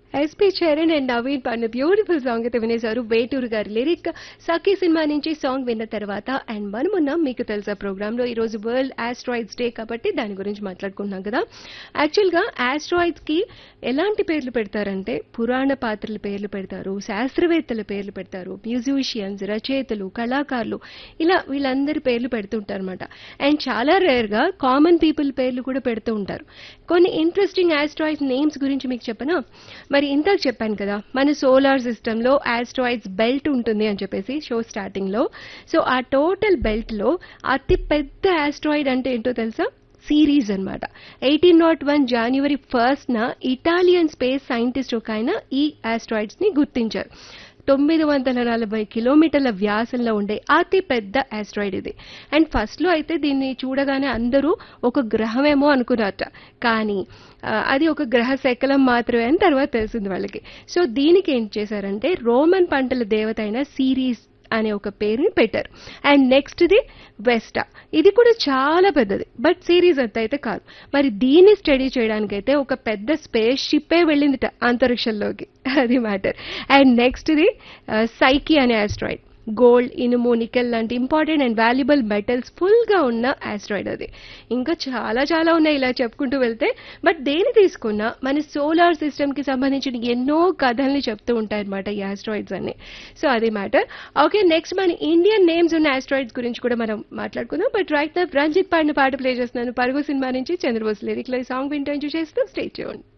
SP Charan and Naveen పాడిన beautiful song అయితే వినేశారు వేటూరు గారి లిరిక్ సఖీ సినిమా నుంచి సాంగ్ విన్న తర్వాత అండ్ మనమున్నాం మీకు తెలుసా ప్రోగ్రామ్ లో ఈ రోజు వరల్డ్ ఆస్ట్రాయిడ్స్ డే కాబట్టి దాని గురించి మాట్లాడుకుంటున్నాం కదా యాక్చువల్ గా ఆస్ట్రాయిడ్స్ కి ఎలాంటి పేర్లు పెడతారంటే పురాణ పాత్రల పేర్లు పెడతారు శాస్త్రవేత్తల పేర్లు పెడతారు మ్యూజిషియన్స్ రచయితలు కళాకారులు ఇలా వీళ్ళందరి పేర్లు పెడుతుంటారు అనమాట అండ్ చాలా రేర్ గా కామన్ పీపుల్ పేర్లు కూడా పెడుతూ ఉంటారు కొన్ని ఇంట్రెస్టింగ్ ఆస్ట్రాయిడ్ నేమ్స్ గురించి మీకు చెప్పనా మరి ఇందాక చెప్పాను కదా మన సోలార్ సిస్టమ్ లో ఆస్ట్రాయిడ్స్ బెల్ట్ ఉంటుంది అని చెప్పేసి షో స్టార్టింగ్ లో సో ఆ టోటల్ బెల్ట్ లో అతి పెద్ద ఆస్ట్రాయిడ్ అంటే ఏంటో తెలుసా సిరీస్ అన్నమాట ఎయిటీన్ నాట్ వన్ జనవరి ఫస్ట్ న ఇటాలియన్ స్పేస్ సైంటిస్ట్ ఒక ఆయన ఈ ఆస్ట్రాయిడ్స్ ని గుర్తించారు తొమ్మిది వందల నలభై కిలోమీటర్ల వ్యాసంలో ఉండే అతి పెద్ద ఆస్ట్రాయిడ్ ఇది అండ్ ఫస్ట్ లో అయితే దీన్ని చూడగానే అందరూ ఒక గ్రహమేమో అనుకున్నారట కానీ ఆ, అది ఒక గ్రహ శకలం మాత్రమే అని తర్వాత తెలిసింది వాళ్ళకి సో దీనికి ఏం చేశారంటే రోమన్ పంటల దేవత అయిన సిరీస్ అనే ఒక పేరుని పెట్టారు అండ్ నెక్స్ట్ ది వెస్టా ఇది కూడా చాలా పెద్దది బట్ సిరీస్ అంత అయితే కాదు మరి దీన్ని స్టడీ చేయడానికైతే ఒక పెద్ద స్పేస్ షిప్పే వెళ్ళిందిట అంతరిక్షంలోకి అది matter and next the Psyche అనే ఆస్ట్రాయిడ్ గోల్డ్ ఇనుము నికెల్ లాంటి important and valuable metals full గా ఉన్న ఆస్ట్రాయిడ్ అది ఇంకా చాలా చాలా ఉన్నాయి ఇలా చెప్పుకుంటూ వెళ్తే బట్ దేని తీసుకున్నా మన సోలార్ సిస్టమ్ కి సంబంధించిన ఎన్నో కథల్ని చెప్తూ ఉంటాయన్నమాట ఈ ఆస్ట్రాయిడ్స్ అన్ని సో అది మ్యాటర్ ఓకే నెక్స్ట్ మన ఇండియన్ నేమ్స్ ఉన్న ఆస్ట్రాయిడ్స్ గురించి కూడా మనం మాట్లాడుకుందాం బట్ రైట్ నా రంజిత్ పాడిన పాట ప్లే చేస్తున్నాను పరుగు సినిమా నుంచి చంద్రబోస్ లిరిక్ లో ఈ సాంగ్ వింటూ ఎంజాయ్ చేస్తూ స్టే చేయండి